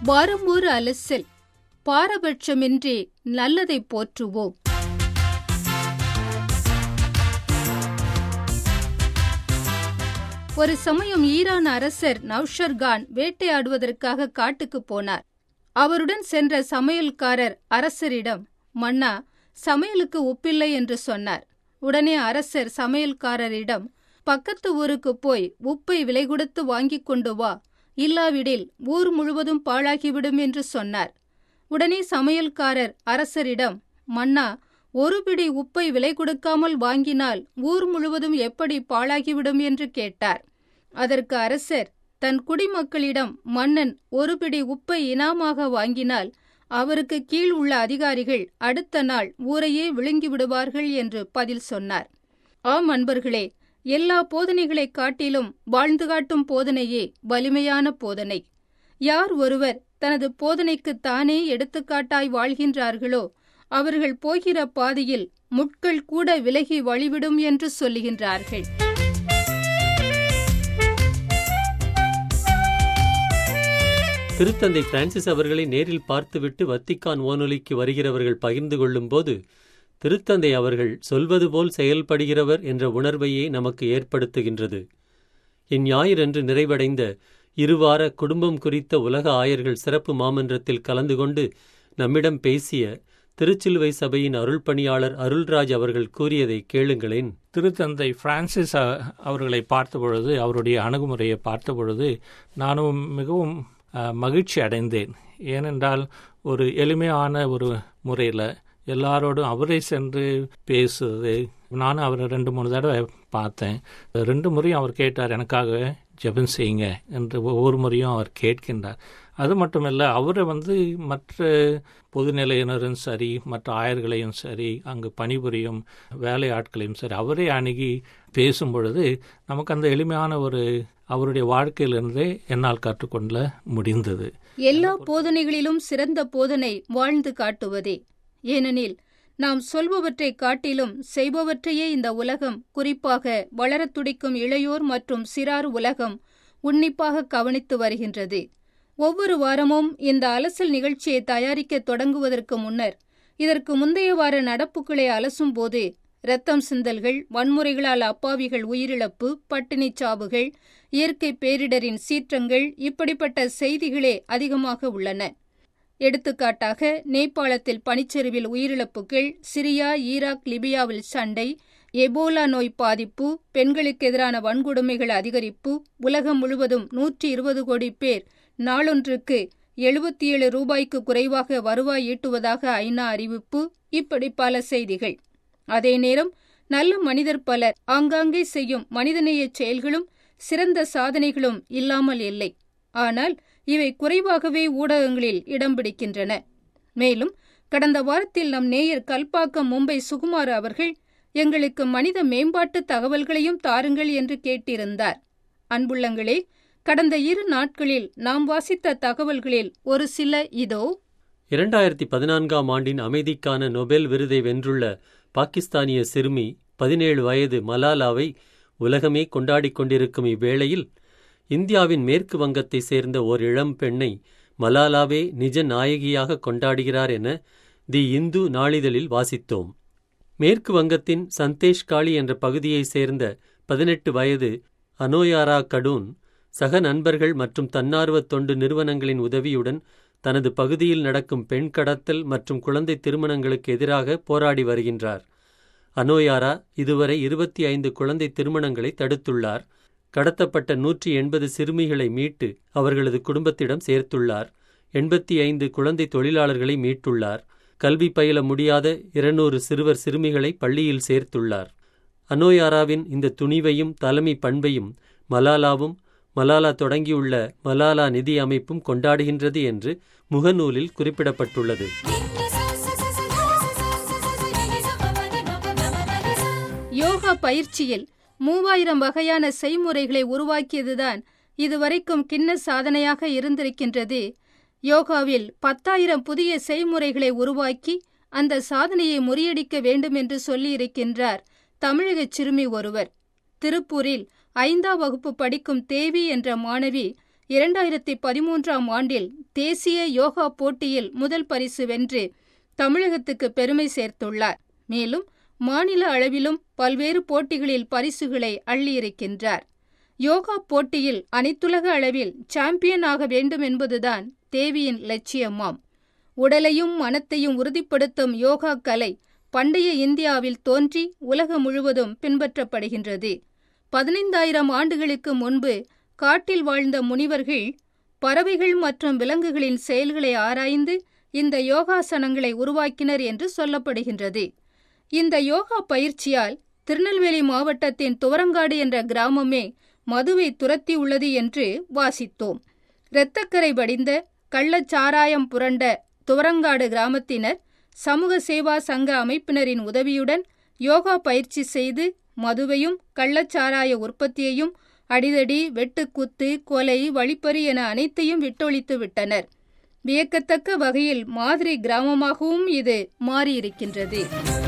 வாரம் ஒரு அலசல் பாரபட்சமின்றி நல்லதை போற்றுவோம் ஒரு சமயம் ஈரான் அரசர் நவ்ஷர்கான் வேட்டையாடுவதற்காக காட்டுக்கு போனார் அவருடன் சென்ற சமையல்காரர் அரசரிடம் மன்னா சமையலுக்கு உப்பில்லை என்று சொன்னார் உடனே அரசர் சமையல்காரரிடம் பக்கத்து ஊருக்கு போய் உப்பை விலை கொடுத்து வாங்கிக் கொண்டு வா இல்லாவிடில் ஊர் முழுவதும் பாழாகிவிடும் என்று சொன்னார் உடனே சமையல்காரர் அரசரிடம் மன்னா ஒரு பிடி உப்பை விலை கொடுக்காமல் வாங்கினால் ஊர் முழுவதும் எப்படி பாழாகிவிடும் என்று கேட்டார் அதற்கு அரசர் தன் குடிமக்களிடம் மன்னன் ஒரு பிடி உப்பை இனாமாக வாங்கினால் அவருக்கு கீழ் உள்ள அதிகாரிகள் அடுத்த நாள் ஊரையே விழுங்கி விடுவார்கள் என்று பதில் சொன்னார் ஆம் அன்பர்களே எல்லா போதனைகளைக் காட்டிலும் வாழ்ந்து காட்டும் போதனையே வலிமையான போதனை யார் ஒருவர் தனது போதனைக்கு தானே எடுத்துக்காட்டாய் வாழ்கின்றார்களோ அவர்கள் போகிற பாதையில் முட்கள் கூட விலகி வழிவிடும் என்று சொல்லுகின்றார்கள் திருத்தந்தை பிரான்சிஸ் அவர்களை நேரில் பார்த்துவிட்டு வத்திக்கான் வானொலிக்கு வருகிறவர்கள் பகிர்ந்து கொள்ளும்போது திருத்தந்தை அவர்கள் சொல்வது போல் செயல்படுகிறவர் என்ற உணர்வையே நமக்கு ஏற்படுத்துகின்றது இந்ஞாயிறன்று நிறைவடைந்த இருவார குடும்பம் குறித்த உலக ஆயர்கள் சிறப்பு மாமன்றத்தில் கலந்து கொண்டு நம்மிடம் பேசிய திருச்சிலுவை சபையின் அருள் பணியாளர் அருள்ராஜ் அவர்கள் கூறியதை கேளுங்களேன் திருத்தந்தை பிரான்சிஸ் அ- அவர்களை பார்த்த பொழுது அவருடைய அணுகுமுறையை பார்த்த பொழுது நானும் மிகவும் அ, மகிழ்ச்சி அடைந்தேன் ஏனென்றால் ஒரு எளிமையான ஒரு முறையில் எல்லாரோடும் அவரே சென்று பேசுவது நானும் அவரை ரெண்டு மூணு தடவை பார்த்தேன் ரெண்டு முறையும் அவர் கேட்டார் எனக்காக ஜெபம் செய்யுங்க என்று ஒவ்வொரு முறையும் அவர் கேட்கின்றார் அது மட்டுமல்ல அவரை வந்து மற்ற பொதுநிலையினரும் சரி மற்ற ஆயர்களையும் சரி அங்கு பணிபுரியும் வேலை ஆட்களையும் சரி அவரே அணுகி பேசும் பொழுது நமக்கு அந்த எளிமையான ஒரு அவருடைய வாழ்க்கையிலிருந்தே என்னால் கற்றுக்கொள்ள முடிந்தது எல்லா போதனைகளிலும் சிறந்த போதனை வாழ்ந்து காட்டுவதே ஏனெனில் நாம் சொல்பவற்றைக் காட்டிலும் செய்பவற்றையே இந்த உலகம் குறிப்பாக வளரத் துடிக்கும் இளையோர் மற்றும் சிறார் உலகம் உன்னிப்பாக கவனித்து வருகின்றது ஒவ்வொரு வாரமும் இந்த அலசல் நிகழ்ச்சியை தயாரிக்க தொடங்குவதற்கு முன்னர் இதற்கு முந்தைய வார நடப்புகளை அலசும் போது இரத்தம் சிந்தல்கள் வன்முறைகளால் அப்பாவிகள் உயிரிழப்பு பட்டினிச் சாவுகள் இயற்கை பேரிடரின் சீற்றங்கள் இப்படிப்பட்ட செய்திகளே அதிகமாக உள்ளன எடுத்துக்காட்டாக நேபாளத்தில் பனிச்சரிவில் உயிரிழப்புகள் சிரியா ஈராக் லிபியாவில் சண்டை எபோலா நோய் பாதிப்பு பெண்களுக்கு எதிரான வன்கொடுமைகள் அதிகரிப்பு உலகம் முழுவதும் நூற்றி இருபது கோடி பேர் நாளொன்றுக்கு எழுபத்தி ஏழு ரூபாய்க்கு குறைவாக வருவாய் ஈட்டுவதாக ஐநா அறிவிப்பு இப்படி பல செய்திகள் அதே நேரம் நல்ல மனிதர் பலர் ஆங்காங்கே செய்யும் மனிதநேய செயல்களும் சிறந்த சாதனைகளும் இல்லாமல் இல்லை ஆனால் இவை குறைவாகவே ஊடகங்களில் இடம் பிடிக்கின்றன மேலும் கடந்த வாரத்தில் நம் நேயர் கல்பாக்கம் மும்பை சுகுமார் அவர்கள் எங்களுக்கு மனித மேம்பாட்டு தகவல்களையும் தாருங்கள் என்று கேட்டிருந்தார் அன்புள்ளங்களே கடந்த இரு நாட்களில் நாம் வாசித்த தகவல்களில் ஒரு சில இதோ இரண்டாயிரத்தி பதினான்காம் ஆண்டின் அமைதிக்கான நொபேல் விருதை வென்றுள்ள பாகிஸ்தானிய சிறுமி பதினேழு வயது மலாலாவை உலகமே கொண்டாடிக் கொண்டிருக்கும் இவ்வேளையில் இந்தியாவின் மேற்கு வங்கத்தை சேர்ந்த ஓர் இளம் பெண்ணை மலாலாவே நிஜ நாயகியாக கொண்டாடுகிறார் என தி இந்து நாளிதழில் வாசித்தோம் மேற்கு வங்கத்தின் சந்தேஷ்காளி என்ற பகுதியைச் சேர்ந்த பதினெட்டு வயது அனோயாரா கடூன் சக நண்பர்கள் மற்றும் தன்னார்வ தொண்டு நிறுவனங்களின் உதவியுடன் தனது பகுதியில் நடக்கும் பெண் கடத்தல் மற்றும் குழந்தை திருமணங்களுக்கு எதிராக போராடி வருகின்றார் அனோயாரா இதுவரை இருபத்தி ஐந்து குழந்தை திருமணங்களை தடுத்துள்ளார் கடத்தப்பட்ட நூற்றி எண்பது சிறுமிகளை மீட்டு அவர்களது குடும்பத்திடம் சேர்த்துள்ளார் எண்பத்தி ஐந்து குழந்தை தொழிலாளர்களை மீட்டுள்ளார் கல்வி பயில முடியாத இருநூறு சிறுவர் சிறுமிகளை பள்ளியில் சேர்த்துள்ளார் அனோயாராவின் இந்த துணிவையும் தலைமை பண்பையும் மலாலாவும் மலாலா தொடங்கியுள்ள மலாலா நிதி அமைப்பும் கொண்டாடுகின்றது என்று முகநூலில் குறிப்பிடப்பட்டுள்ளது யோகா பயிற்சியில் மூவாயிரம் வகையான செய்முறைகளை உருவாக்கியதுதான் இதுவரைக்கும் கிண்ண சாதனையாக இருந்திருக்கின்றது யோகாவில் பத்தாயிரம் புதிய செய்முறைகளை உருவாக்கி அந்த சாதனையை முறியடிக்க வேண்டும் என்று சொல்லியிருக்கின்றார் தமிழக சிறுமி ஒருவர் திருப்பூரில் ஐந்தாம் வகுப்பு படிக்கும் தேவி என்ற மாணவி இரண்டாயிரத்தி பதிமூன்றாம் ஆண்டில் தேசிய யோகா போட்டியில் முதல் பரிசு வென்று தமிழகத்துக்கு பெருமை சேர்த்துள்ளார் மேலும் மாநில அளவிலும் பல்வேறு போட்டிகளில் பரிசுகளை அள்ளியிருக்கின்றார் யோகா போட்டியில் அனைத்துலக அளவில் சாம்பியன் ஆக வேண்டும் என்பதுதான் தேவியின் லட்சியமாம் உடலையும் மனத்தையும் உறுதிப்படுத்தும் யோகா கலை பண்டைய இந்தியாவில் தோன்றி உலகம் முழுவதும் பின்பற்றப்படுகின்றது பதினைந்தாயிரம் ஆண்டுகளுக்கு முன்பு காட்டில் வாழ்ந்த முனிவர்கள் பறவைகள் மற்றும் விலங்குகளின் செயல்களை ஆராய்ந்து இந்த யோகாசனங்களை உருவாக்கினர் என்று சொல்லப்படுகின்றது இந்த யோகா பயிற்சியால் திருநெல்வேலி மாவட்டத்தின் துவரங்காடு என்ற கிராமமே மதுவை துரத்தி உள்ளது என்று வாசித்தோம் இரத்தக்கரை வடிந்த கள்ளச்சாராயம் புரண்ட துவரங்காடு கிராமத்தினர் சமூக சேவா சங்க அமைப்பினரின் உதவியுடன் யோகா பயிற்சி செய்து மதுவையும் கள்ளச்சாராய உற்பத்தியையும் அடிதடி வெட்டுக்குத்து கொலை வழிப்பறி என அனைத்தையும் விட்டொழித்து விட்டனர் வியக்கத்தக்க வகையில் மாதிரி கிராமமாகவும் இது மாறியிருக்கின்றது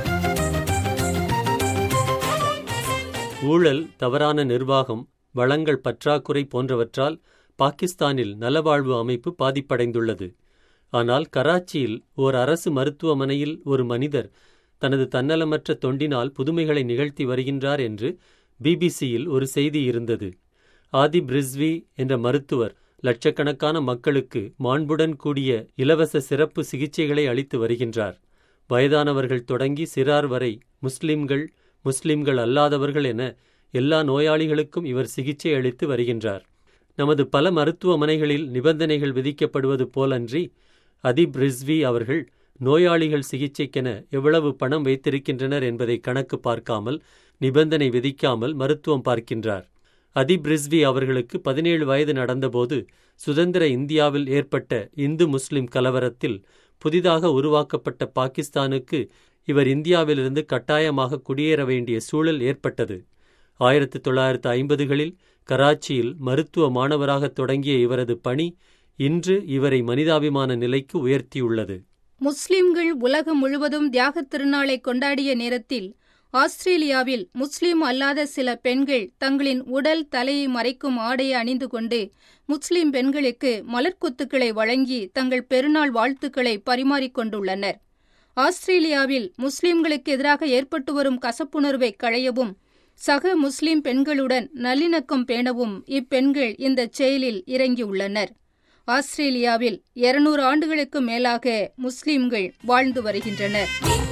ஊழல் தவறான நிர்வாகம் வளங்கள் பற்றாக்குறை போன்றவற்றால் பாகிஸ்தானில் நலவாழ்வு அமைப்பு பாதிப்படைந்துள்ளது ஆனால் கராச்சியில் ஓர் அரசு மருத்துவமனையில் ஒரு மனிதர் தனது தன்னலமற்ற தொண்டினால் புதுமைகளை நிகழ்த்தி வருகின்றார் என்று பிபிசியில் ஒரு செய்தி இருந்தது ஆதிப் ரிஸ்வி என்ற மருத்துவர் லட்சக்கணக்கான மக்களுக்கு மாண்புடன் கூடிய இலவச சிறப்பு சிகிச்சைகளை அளித்து வருகின்றார் வயதானவர்கள் தொடங்கி சிறார் வரை முஸ்லிம்கள் முஸ்லிம்கள் அல்லாதவர்கள் என எல்லா நோயாளிகளுக்கும் இவர் சிகிச்சை அளித்து வருகின்றார் நமது பல மருத்துவமனைகளில் நிபந்தனைகள் விதிக்கப்படுவது போலன்றி அதீப் ரிஸ்வி அவர்கள் நோயாளிகள் சிகிச்சைக்கென எவ்வளவு பணம் வைத்திருக்கின்றனர் என்பதை கணக்கு பார்க்காமல் நிபந்தனை விதிக்காமல் மருத்துவம் பார்க்கின்றார் அதீப் ரிஸ்வி அவர்களுக்கு பதினேழு வயது நடந்தபோது சுதந்திர இந்தியாவில் ஏற்பட்ட இந்து முஸ்லிம் கலவரத்தில் புதிதாக உருவாக்கப்பட்ட பாகிஸ்தானுக்கு இவர் இந்தியாவிலிருந்து கட்டாயமாக குடியேற வேண்டிய சூழல் ஏற்பட்டது ஆயிரத்தி தொள்ளாயிரத்து ஐம்பதுகளில் கராச்சியில் மருத்துவ மாணவராக தொடங்கிய இவரது பணி இன்று இவரை மனிதாபிமான நிலைக்கு உயர்த்தியுள்ளது முஸ்லிம்கள் உலகம் முழுவதும் தியாகத் திருநாளை கொண்டாடிய நேரத்தில் ஆஸ்திரேலியாவில் முஸ்லிம் அல்லாத சில பெண்கள் தங்களின் உடல் தலையை மறைக்கும் ஆடையை அணிந்து கொண்டு முஸ்லிம் பெண்களுக்கு மலர்க்கொத்துக்களை வழங்கி தங்கள் பெருநாள் வாழ்த்துக்களை பரிமாறிக்கொண்டுள்ளனர் ஆஸ்திரேலியாவில் முஸ்லிம்களுக்கு எதிராக ஏற்பட்டு வரும் கசப்புணர்வை களையவும் சக முஸ்லிம் பெண்களுடன் நல்லிணக்கம் பேணவும் இப்பெண்கள் இந்த செயலில் இறங்கியுள்ளனர் ஆஸ்திரேலியாவில் இருநூறு ஆண்டுகளுக்கு மேலாக முஸ்லிம்கள் வாழ்ந்து வருகின்றனர்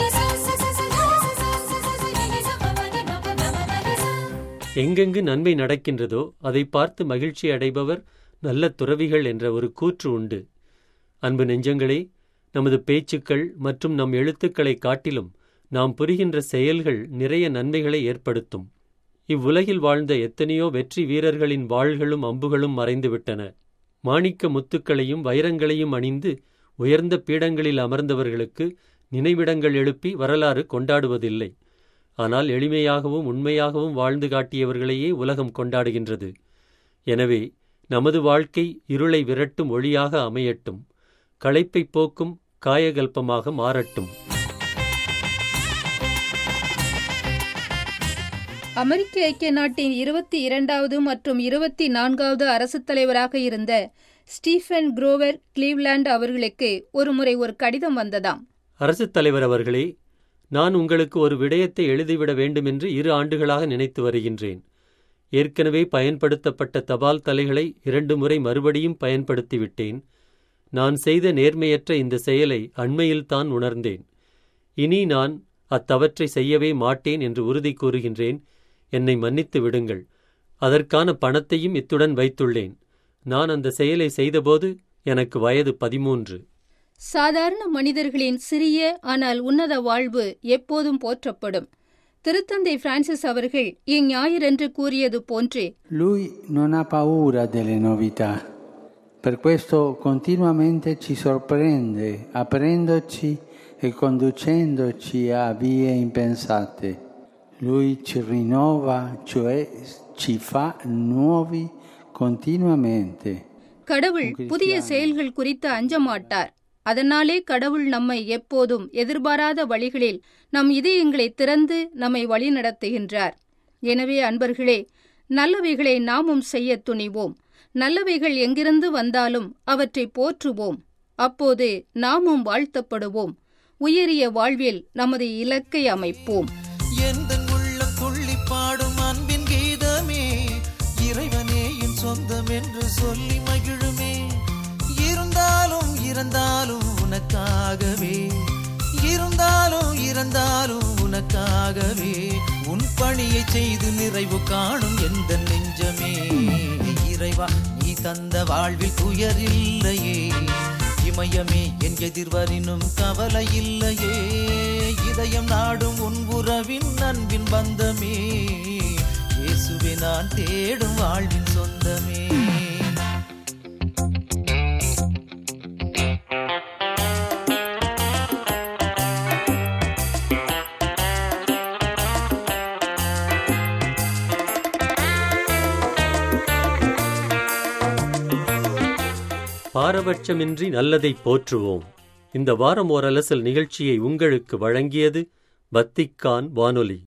எங்கெங்கு நன்மை நடக்கின்றதோ அதை பார்த்து மகிழ்ச்சி அடைபவர் நல்ல துறவிகள் என்ற ஒரு கூற்று உண்டு அன்பு நெஞ்சங்களே நமது பேச்சுக்கள் மற்றும் நம் எழுத்துக்களை காட்டிலும் நாம் புரிகின்ற செயல்கள் நிறைய நன்மைகளை ஏற்படுத்தும் இவ்வுலகில் வாழ்ந்த எத்தனையோ வெற்றி வீரர்களின் வாள்களும் அம்புகளும் மறைந்துவிட்டன மாணிக்க முத்துக்களையும் வைரங்களையும் அணிந்து உயர்ந்த பீடங்களில் அமர்ந்தவர்களுக்கு நினைவிடங்கள் எழுப்பி வரலாறு கொண்டாடுவதில்லை ஆனால் எளிமையாகவும் உண்மையாகவும் வாழ்ந்து காட்டியவர்களையே உலகம் கொண்டாடுகின்றது எனவே நமது வாழ்க்கை இருளை விரட்டும் ஒளியாக அமையட்டும் களைப்பை போக்கும் காயகல்பமாக மாறட்டும் அமெரிக்க ஐக்கிய நாட்டின் இருபத்தி இரண்டாவது மற்றும் இருபத்தி நான்காவது அரசுத் தலைவராக இருந்த ஸ்டீஃபன் குரோவர் கிளீவ்லாண்ட் அவர்களுக்கு ஒருமுறை ஒரு கடிதம் வந்ததாம் அரசுத் தலைவர் அவர்களே நான் உங்களுக்கு ஒரு விடயத்தை எழுதிவிட வேண்டுமென்று இரு ஆண்டுகளாக நினைத்து வருகின்றேன் ஏற்கனவே பயன்படுத்தப்பட்ட தபால் தலைகளை இரண்டு முறை மறுபடியும் பயன்படுத்திவிட்டேன் நான் செய்த நேர்மையற்ற இந்த செயலை அண்மையில்தான் உணர்ந்தேன் இனி நான் அத்தவற்றை செய்யவே மாட்டேன் என்று உறுதி கூறுகின்றேன் என்னை மன்னித்து விடுங்கள் அதற்கான பணத்தையும் இத்துடன் வைத்துள்ளேன் நான் அந்த செயலை செய்தபோது எனக்கு வயது பதிமூன்று சாதாரண மனிதர்களின் சிறிய ஆனால் உன்னத வாழ்வு எப்போதும் போற்றப்படும் திருத்தந்தை பிரான்சிஸ் அவர்கள் இஞ்ஞாயிறன்று கூறியது போன்றே Lui non ha paura delle novità, per questo continuamente ci sorprende, aprendoci e conducendoci a vie impensate. Lui ci rinnova, cioè ci fa nuovi continuamente. கடவுள் புதிய செயல்கள் குறித்து அஞ்ச மாட்டார் அதனாலே கடவுள் நம்மை எப்போதும் எதிர்பாராத வழிகளில் நம் இதயங்களை திறந்து நம்மை வழிநடத்துகின்றார் எனவே அன்பர்களே நல்லவைகளை நாமும் செய்ய துணிவோம் நல்லவைகள் எங்கிருந்து வந்தாலும் அவற்றை போற்றுவோம் அப்போது நாமும் வாழ்த்தப்படுவோம் உயரிய வாழ்வில் நமது இலக்கை அமைப்போம் எந்த உள்ளம் துள்ளி பாடும் அன்பின் கீதமே இறைவனே என் சொந்தம் என்று சொல்லி மகிழுமே இருந்தாலும் இறந்தாலும் உனக்காகவே இருந்தாலும் இறந்தாலும் உனக்காகவே உன் பணியை செய்து நிறைவு காணும் எந்த நெஞ்சமே இறைவா நீ தந்த வாழ்வில் துயரில்லையே இமயமே என் எதிர்வரினும் கவலை இல்லையே இதயம் நாடும் உன் உறவின் அன்பின் பந்தமே இயேசுவே நான் தேடும் வாழ்வின் சொந்தமே பாரபட்சமின்றி நல்லதை போற்றுவோம் இந்த வாரம் ஓர் அலசல் நிகழ்ச்சியை உங்களுக்கு வழங்கியது வத்திக்கான் வானொலி